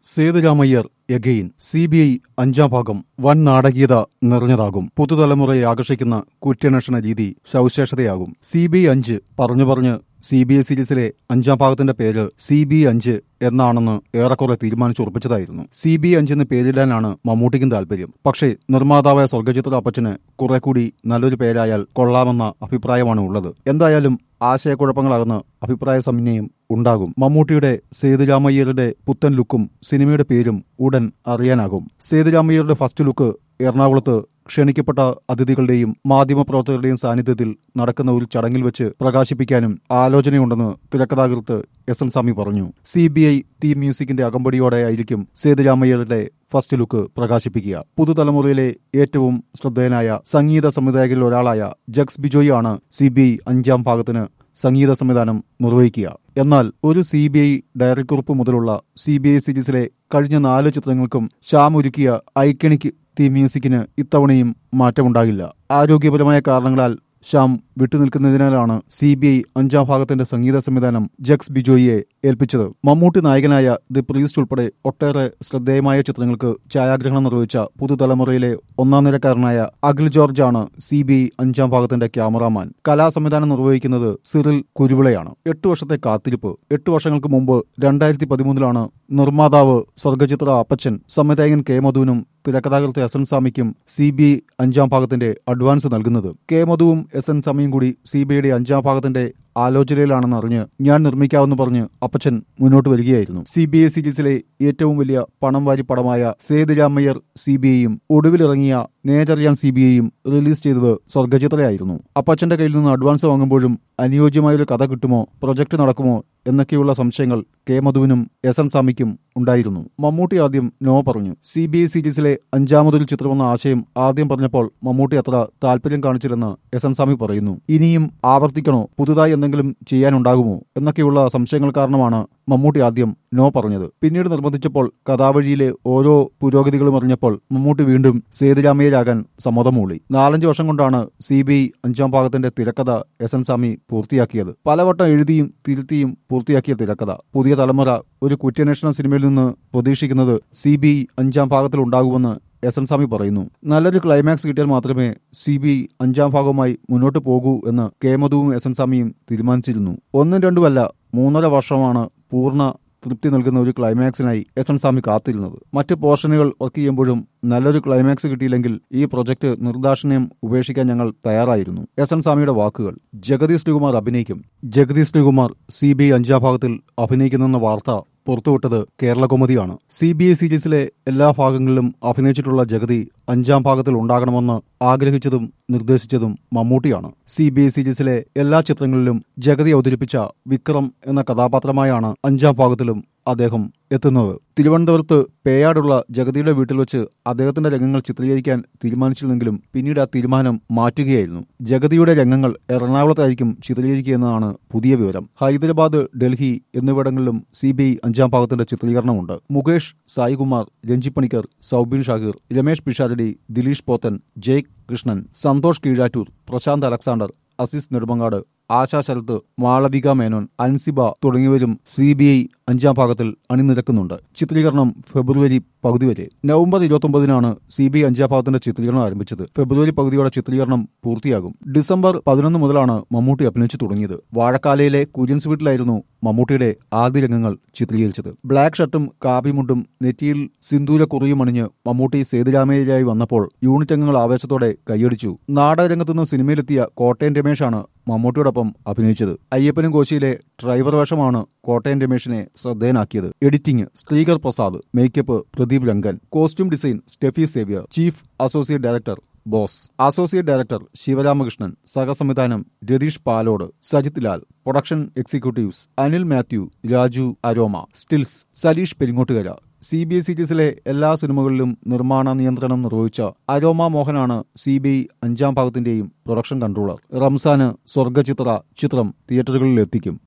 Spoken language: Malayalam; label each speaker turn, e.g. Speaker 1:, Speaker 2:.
Speaker 1: Sethurama Iyer again C B I അഞ്ചാം ഭാഗം വൻ നാടകീയത നിറഞ്ഞതാകും പുതുതലമുറയെ ആകർഷിക്കുന്ന കുറ്റാന്വേഷണ രീതി സവിശേഷതയാകും സി ബി ഐ അഞ്ച് പറഞ്ഞു പറഞ്ഞ് സി ബി ഐ സീരീസിലെ അഞ്ചാം ഭാഗത്തിന്റെ പേര് സി ബി അഞ്ച് എന്നാണെന്ന് ഏറെക്കുറെ തീരുമാനിച്ചുറപ്പിച്ചതായിരുന്നു സി ബി അഞ്ച് എന്ന് പേരിടാനാണ് മമ്മൂട്ടിക്കും താല്പര്യം പക്ഷേ നിർമ്മാതാവായ സ്വർഗചിത്ര അപ്പച്ചന് കുറെ കൂടി നല്ലൊരു പേരായാൽ കൊള്ളാമെന്ന അഭിപ്രായമാണ് ഉള്ളത് എന്തായാലും ആശയക്കുഴപ്പങ്ങളാകുന്ന അഭിപ്രായ സമന്വയം ഉണ്ടാകും മമ്മൂട്ടിയുടെ സേതുരാമയ്യരുടെ പുത്തൻ ലുക്കും സിനിമയുടെ പേരും ഉടൻ അറിയാനാകും സേതുരാമയ്യരുടെ ഫസ്റ്റ് ലുക്ക് എറണാകുളത്ത് ക്ഷണിക്കപ്പെട്ട അതിഥികളുടെയും മാധ്യമപ്രവർത്തകരുടെയും സാന്നിധ്യത്തിൽ നടക്കുന്ന ഒരു ചടങ്ങിൽ വെച്ച് പ്രകാശിപ്പിക്കാനും ആലോചനയുണ്ടെന്ന് തിരക്കഥാകൃത്ത് എസ് എൻ സ്വാമി പറഞ്ഞു സി ബി ഐ തീം മ്യൂസിക്കിന്റെ അകമ്പടിയോടെ ആയിരിക്കും സേതുരാമയ്യരുടെ ഫസ്റ്റ് ലുക്ക് പ്രകാശിപ്പിക്കുക പുതുതലമുറയിലെ ഏറ്റവും ശ്രദ്ധേയനായ സംഗീത സംവിധായകരിൽ ഒരാളായ ജക്സ് ബിജോയി ആണ് സി ബി ഐ അഞ്ചാം ഭാഗത്തിന് സംഗീത സംവിധാനം നിർവഹിക്കുക എന്നാൽ ഒരു സി ബി ഐ ഡയറി കുറിപ്പ് മുതലുള്ള സി ബി ഐ സീരീസിലെ കഴിഞ്ഞ നാല് ചിത്രങ്ങൾക്കും ശ്യാം ഒരുക്കിയ ഐക്കണിക് തീം മ്യൂസിക്കിന് ഇത്തവണയും മാറ്റമുണ്ടാകില്ല ആരോഗ്യപരമായ കാരണങ്ങളാൽ ശ്യാം വിട്ടുനിൽക്കുന്നതിനാലാണ് സി ബി ഐ അഞ്ചാം ഭാഗത്തിന്റെ സംഗീത സംവിധാനം ജക്സ് ബിജോയിയെ ഏൽപ്പിച്ചത് മമ്മൂട്ടി നായകനായ ദി പ്രീസ്റ്റ് ഉൾപ്പെടെ ഒട്ടേറെ ശ്രദ്ധേയമായ ചിത്രങ്ങൾക്ക് ഛായാഗ്രഹണം നിർവഹിച്ച പുതുതലമുറയിലെ ഒന്നാം നിരക്കാരനായ അഖിൽ ജോർജ് ആണ് സി ബി ഐ അഞ്ചാം ഭാഗത്തിന്റെ ക്യാമറാമാൻ കലാസംവിധാനം നിർവഹിക്കുന്നത് സിറിൽ കുരുവിളയാണ് എട്ട് വർഷത്തെ കാത്തിരിപ്പ് എട്ട് വർഷങ്ങൾക്ക് മുമ്പ് രണ്ടായിരത്തി പതിമൂന്നിലാണ് നിർമ്മാതാവ് സ്വർഗചിത്ര അപ്പച്ചൻ സംവിധായകൻ കെ മധുവിനും തിരക്കഥാകൃത്ത് എസ് എൻ സ്വാമിക്കും സി ബി ഐ അഞ്ചാം ഭാഗത്തിന്റെ അഡ്വാൻസ് നൽകുന്നത് കെ മധുവും എസ് എൻ സ്വാമിയും കൂടി സി ബി ഐയുടെ അഞ്ചാം ഭാഗത്തിന്റെ ആലോചനയിലാണെന്ന് അറിഞ്ഞ് ഞാൻ നിർമ്മിക്കാമെന്ന് പറഞ്ഞ് അപ്പച്ചൻ മുന്നോട്ട് വരികയായിരുന്നു സി ബി ഐ സീരീസിലെ ഏറ്റവും വലിയ പണം വാരി പടമായ സേതുരാമയ്യർ സി ബി ഐയും ഒടുവിലിറങ്ങിയ നേരറിയാൻ സി ബി ഐയും റിലീസ് ചെയ്തത് സ്വർഗചിത്രയായിരുന്നു അപ്പച്ചന്റെ കയ്യിൽ നിന്ന് അഡ്വാൻസ് വാങ്ങുമ്പോഴും അനുയോജ്യമായൊരു കഥ കിട്ടുമോ പ്രൊജക്ട് നടക്കുമോ എന്നൊക്കെയുള്ള സംശയങ്ങൾ കെ മധുവിനും എസ് എൻ സ്വാമിക്കും ഉണ്ടായിരുന്നു മമ്മൂട്ടി ആദ്യം നോ പറഞ്ഞു സി ബി ഐ സീരീസിലെ അഞ്ചാമതൊരു ചിത്രമെന്ന ആശയം ആദ്യം പറഞ്ഞപ്പോൾ മമ്മൂട്ടി അത്ര താല്പര്യം കാണിച്ചില്ലെന്ന് എസ് എൻ സ്വാമി പറയുന്നു ഇനിയും ആവർത്തിക്കണോ പുതുതായി എന്തെങ്കിലും ചെയ്യാനുണ്ടാകുമോ എന്നൊക്കെയുള്ള സംശയങ്ങൾ കാരണമാണ് മമ്മൂട്ടി ആദ്യം നോ പറഞ്ഞത് പിന്നീട് നിർബന്ധിച്ചപ്പോൾ കഥാവഴിയിലെ ഓരോ പുരോഗതികളും അറിഞ്ഞപ്പോൾ മമ്മൂട്ടി വീണ്ടും സേതുരാമയ്യരാകാൻ സമ്മതം മൂളി നാലഞ്ച് വർഷം കൊണ്ടാണ് സി ബി ഐ അഞ്ചാം ഭാഗത്തിന്റെ തിരക്കഥ എസ് എൻ സ്വാമി പൂർത്തിയാക്കിയത് പലവട്ടം എഴുതിയും തിരുത്തിയും പൂർത്തിയാക്കിയ തിരക്കഥ പുതിയ തലമുറ ഒരു കുറ്റാന്വേഷണ സിനിമയിൽ നിന്ന് പ്രതീക്ഷിക്കുന്നത് സി ബി ഐ അഞ്ചാം ഭാഗത്തിൽ ഉണ്ടാകുമെന്ന് എസ് എൻ സ്വാമി പറയുന്നു നല്ലൊരു ക്ലൈമാക്സ് കിട്ടിയാൽ മാത്രമേ സി ബി ഐ അഞ്ചാം ഭാഗവുമായി മുന്നോട്ട് പോകൂ എന്ന് കെ മധുവും എസ് എൻ സ്വാമിയും തീരുമാനിച്ചിരുന്നു ഒന്നും രണ്ടുമല്ല മൂന്നര വർഷമാണ് പൂർണ്ണ തൃപ്തി നൽകുന്ന ഒരു ക്ലൈമാക്സിനായി എസ് എൻ സ്വാമി കാത്തിരുന്നത് മറ്റ് പോർഷനുകൾ വർക്ക് ചെയ്യുമ്പോഴും നല്ലൊരു ക്ലൈമാക്സ് കിട്ടിയില്ലെങ്കിൽ ഈ പ്രൊജക്ട് നിർദാക്ഷിണ്യം ഉപേക്ഷിക്കാൻ ഞങ്ങൾ തയ്യാറായിരുന്നു എസ് എൻ സ്വാമിയുടെ വാക്കുകൾ ജഗതി ശ്രീകുമാർ അഭിനയിക്കും Jagathy Sreekumar C B I അഞ്ചാം ഭാഗത്തിൽ അഭിനയിക്കുന്നെന്ന വാർത്ത പുറത്തുവിട്ടത് കേരളകൗമുദിയാണ് സി ബി ഐ സീരീസിലെ എല്ലാ ഭാഗങ്ങളിലും അഭിനയിച്ചിട്ടുള്ള ജഗതി അഞ്ചാം ഭാഗത്തിൽ ഉണ്ടാകണമെന്ന് ആഗ്രഹിച്ചതും നിർദ്ദേശിച്ചതും മമ്മൂട്ടിയാണ് സി ബി ഐ സീരീസിലെ എല്ലാ ചിത്രങ്ങളിലും ജഗതി അവതരിപ്പിച്ച വിക്രം എന്ന കഥാപാത്രമായാണ് അഞ്ചാം ഭാഗത്തിലും അദ്ദേഹം എത്തുന്നത് തിരുവനന്തപുരത്ത് പേയാടുള്ള ജഗതിയുടെ വീട്ടിൽ വെച്ച് അദ്ദേഹത്തിന്റെ രംഗങ്ങൾ ചിത്രീകരിക്കാൻ തീരുമാനിച്ചിരുന്നെങ്കിലും പിന്നീട് ആ തീരുമാനം മാറ്റുകയായിരുന്നു ജഗതിയുടെ രംഗങ്ങൾ എറണാകുളത്തായിരിക്കും ചിത്രീകരിക്കുകയെന്നതാണ് പുതിയ വിവരം ഹൈദരാബാദ് ഡൽഹി എന്നിവിടങ്ങളിലും സി ബി ഐ അഞ്ചാം ഭാഗത്തിന്റെ ചിത്രീകരണമുണ്ട് മുകേഷ് സായികുമാർ രഞ്ജിപ്പണിക്കർ സൗബിൻ ഷാഹിർ രമേഷ് പിഷാരടി ദിലീഷ് പോത്തൻ ജയ് കൃഷ്ണൻ സന്തോഷ് കീഴാറ്റൂർ പ്രശാന്ത് അലക്സാണ്ടർ അസീസ് നെടുമങ്ങാട് ആശാ ശരത്ത് മാളവിക മേനോൻ അൻസിബ തുടങ്ങിയവരും സി ബി ഐ അഞ്ചാം ഭാഗത്തിൽ അണിനിരക്കുന്നുണ്ട് ചിത്രീകരണം ഫെബ്രുവരി പകുതി വരെ നവംബർ ഇരുപത്തൊമ്പതിനാണ് സി ബി ഐ അഞ്ചാം ഭാഗത്തിന്റെ ചിത്രീകരണം ആരംഭിച്ചത് ഫെബ്രുവരി പകുതിയോടെ ചിത്രീകരണം പൂർത്തിയാകും ഡിസംബർ പതിനൊന്ന് മുതലാണ് മമ്മൂട്ടി അഭിനയിച്ചു തുടങ്ങിയത് വാഴക്കാലയിലെ കുര്യൻസ് വീട്ടിലായിരുന്നു മമ്മൂട്ടിയുടെ ആദ്യ രംഗങ്ങൾ ചിത്രീകരിച്ചത് ബ്ലാക്ക് ഷർട്ടും കാബിമുണ്ടും നെറ്റിയിൽ സിന്ദൂര കുറിയും അണിഞ്ഞ് മമ്മൂട്ടി സേതുരാമയ്യരായി വന്നപ്പോൾ യൂണിറ്റ് അംഗങ്ങൾ ആവേശത്തോടെ കൈയടിച്ചു നാടകരംഗത്തുനിന്ന് സിനിമയിലെത്തിയ കോട്ടയം രമേശാണ് മമ്മൂട്ടിയോടൊപ്പം അഭിനയിച്ചത് അയ്യപ്പനും കോശിയിലെ ഡ്രൈവർ വേഷമാണ് കോട്ടയം രമേശിനെ ശ്രദ്ധേയനാക്കിയത് editing Sreekar Prasad makeup Pradeep Rangan costume design Steffi Xavier chief associate director Bose associate director Sivaramakrishnan സഹസംവിധാനം Ratheesh Palode Sajith Lal production executives Anil Mathew Raju Aroma stills Saleesh Peringottukara C B I സീരീസിലെ എല്ലാ സിനിമകളിലും നിർമ്മാണ നിയന്ത്രണം നിർവഹിച്ച അരോമ മോഹനാണ് സി ബി ഐ അഞ്ചാം ഭാഗത്തിന്റെയും പ്രൊഡക്ഷൻ കൺട്രോളർ റംസാന് സ്വർഗചിത്ര ചിത്രം തിയേറ്ററുകളിൽ എത്തിക്കും